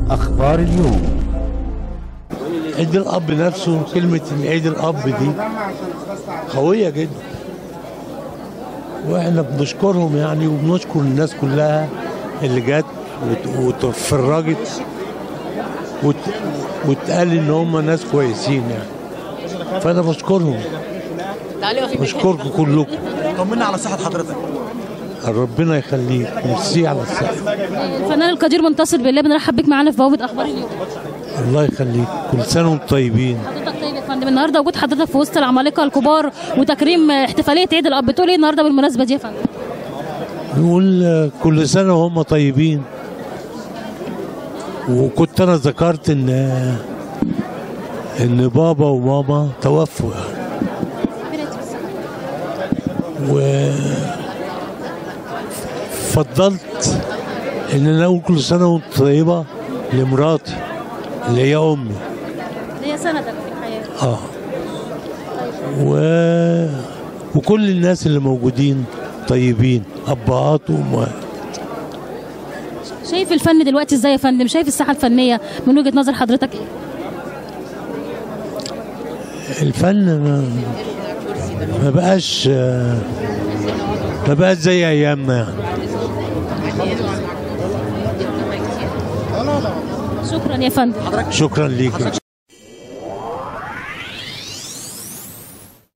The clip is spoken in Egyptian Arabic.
أخبار اليوم عيد الاب نفسه كلمه عيد الاب دي قويه جدا واحنا بنشكرهم يعني وبنشكر الناس كلها اللي جت وت- وتفرجت وت... واتقال ان هم ناس كويسين يعني فانا بشكرهم بشكركم كلكم طمنا على صحة حضرتك ربنا يخليك ميرسي على السقف الفنان القدير منتصر بالله بنرحب بك معانا في بوابه اخبار اليوم الله يخليك كل سنه وانتم طيبين حضرتك طيب يا فندم النهارده وجود حضرتك في وسط العمالقه الكبار وتكريم احتفاليه عيد الاب بتقول ايه النهارده بالمناسبه دي يا فندم نقول آه، كل سنة وهم طيبين وكنت أنا ذكرت إن آه، إن بابا وماما توفوا و فضلت إن أنا أقول كل سنة وأنت طيبة لمراتي اللي هي أمي هي سندك في الحياه اه و... وكل الناس اللي موجودين طيبين ابهات وامهات شايف الفن دلوقتي ازاي يا فندم شايف الساحه الفنيه من وجهه نظر حضرتك ايه الفن ما, ما بقاش ما بقاش زي ايامنا يعني شكرا يا فندم شكرا ليك